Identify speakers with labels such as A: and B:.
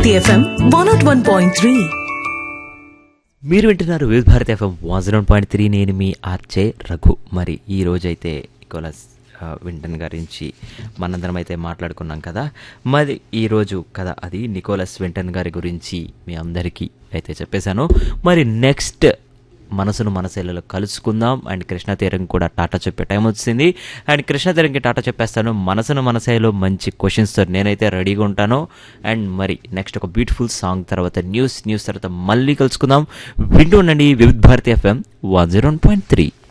A: Bharati FM one naught one point three
B: మీరు వింటున్నారు Vividh Bharat FM one zero point three నేను మీ ఆర్చే రఘు మరి ఈ రోజైతే నికోలస్ ఆ, వింటన్ గురించి మనందరం అయితే మాట్లాడుకున్నాం కదా మరి ఈరోజు కదా అది నికోలస్ వింటన్ గారి గురించి మీ అందరికీ అయితే చెప్పేశాను మరి నెక్స్ట్ మనసును మనసేలలో కలుసుకుందాం అండ్ కృష్ణ తీరం కూడా టాటా చెప్పే టైం వచ్చింది అండ్ కృష్ణ తీరంకి టాటా చెప్పేస్తాను మనసును మనసేలో మంచి క్వశ్చన్స్తో నేనైతే రెడీగా ఉంటాను అండ్ మరి నెక్స్ట్ ఒక బ్యూటిఫుల్ సాంగ్ తర్వాత న్యూస్ న్యూస్ తర్వాత మళ్ళీ కలుసుకుందాం వింటూ ఉండండి Vividh Bharati FM one zero point three